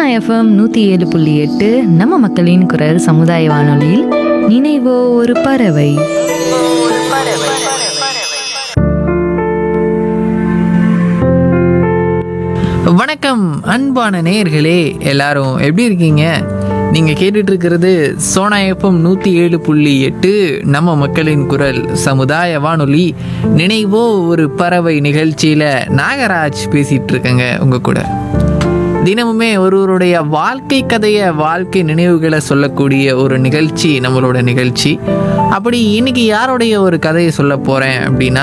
FM நூற்றி ஏழு புள்ளி எட்டு நம்ம மக்களின் குரல் சமுதாய வானொலியில் நினைவோ ஒரு பறவை வணக்கம் அன்பான நேயர்களே எல்லாரும் எப்படி இருக்கீங்க நீங்கள் கேட்டுட்டு இருக்கிறது சோனா எஃப்எம் நூற்றி ஏழு புள்ளி எட்டு நம்ம மக்களின் குரல் சமுதாய வானொலி நினைவோ ஒரு பறவை நிகழ்ச்சியில் நாகராஜ் பேசிகிட்டு இருக்கேங்க உங்கள் கூட தினமுமே ஒருவருடைய வாழ்க்கை கதையை வாழ்க்கை நினைவுகளை சொல்லக்கூடிய ஒரு நிகழ்ச்சி நம்மளோட நிகழ்ச்சி அப்படி இன்னைக்கு யாருடைய ஒரு கதையை சொல்ல போகிறேன் அப்படின்னா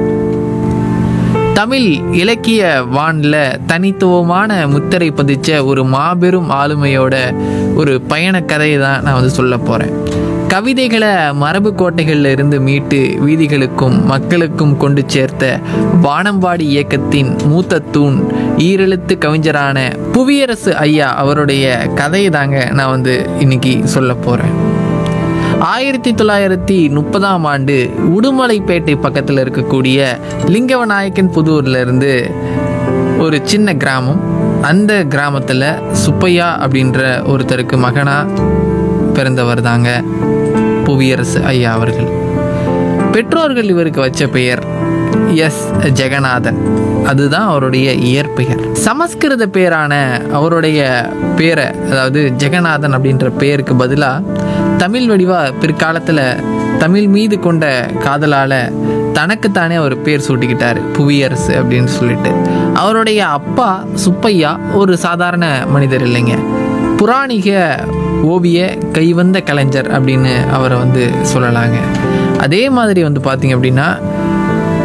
தமிழ் இலக்கிய வானில் தனித்துவமான முத்திரை பதிச்ச ஒரு மாபெரும் ஆளுமையோட ஒரு பயண கதையை தான் நான் வந்து சொல்ல போகிறேன் கவிதைகளை மரபு கோட்டைகளில் இருந்து மீட்டு வீதிகளுக்கும் மக்களுக்கும் கொண்டு சேர்த்த வானம்பாடி இயக்கத்தின் மூத்த தூண் ஈரெழுத்து கவிஞரான புவியரசு ஐயா அவருடைய கதையை தாங்க நான் வந்து இன்னைக்கு சொல்ல போகிறேன் ஆயிரத்தி தொள்ளாயிரத்தி முப்பதாம் ஆண்டு உடுமலைப்பேட்டை பக்கத்தில் இருக்கக்கூடிய லிங்கவநாயக்கன் புதூர்ல இருந்து ஒரு சின்ன கிராமம் அந்த கிராமத்தில் சுப்பையா அப்படின்ற ஒருத்தருக்கு மகனா பிறந்தவர் தாங்க புவியரசு ஐயா அவர்கள் பெற்றோர்கள் இவருக்கு வச்ச பெயர் எஸ் ஜெகநாதன் அதுதான் அவருடைய இயற்பெயர் சமஸ்கிருத பேரான அவருடைய பேரை அதாவது ஜெகநாதன் அப்படின்ற பெயருக்கு பதிலாக தமிழ் வடிவா பிற்காலத்தில் தமிழ் மீது கொண்ட காதலால் தனக்குத்தானே ஒரு பேர் சூட்டிக்கிட்டாரு புவியரசு அப்படின்னு சொல்லிட்டு அவருடைய அப்பா சுப்பையா ஒரு சாதாரண மனிதர் இல்லைங்க புராணிக ஓவிய கைவந்த கலைஞர் அப்படின்னு அவரை வந்து சொல்லலாங்க அதே மாதிரி வந்து பார்த்தீங்க அப்படின்னா